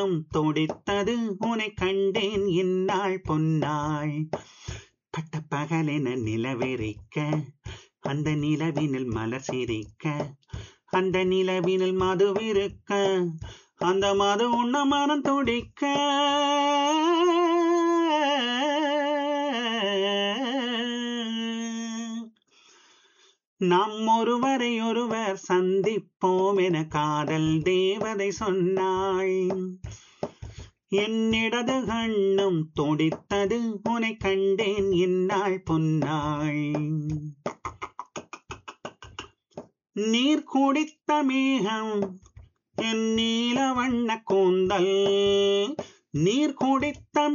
உள்ளம் துடித்தது உனை கண்டேன் இந்நாள் பொன்னாள் பட்ட பகலென நிலவெறிக்க அந்த நிலவினில் மலர் சிரிக்க அந்த நிலவினில் மதுவிருக்க அந்த மது உண்ண மனம் துடிக்க நாம் ஒருவரை ஒருவர் சந்திப்போம் என காதல் தேவதை சொன்னாள் என்னிடது கண்ணும் துடித்தது உனை கண்டேன் இந்நாள் பொன்னாள் நீர் குடித்த மேகம் என் நீல வண்ண கூந்தல் நீர் குடித்த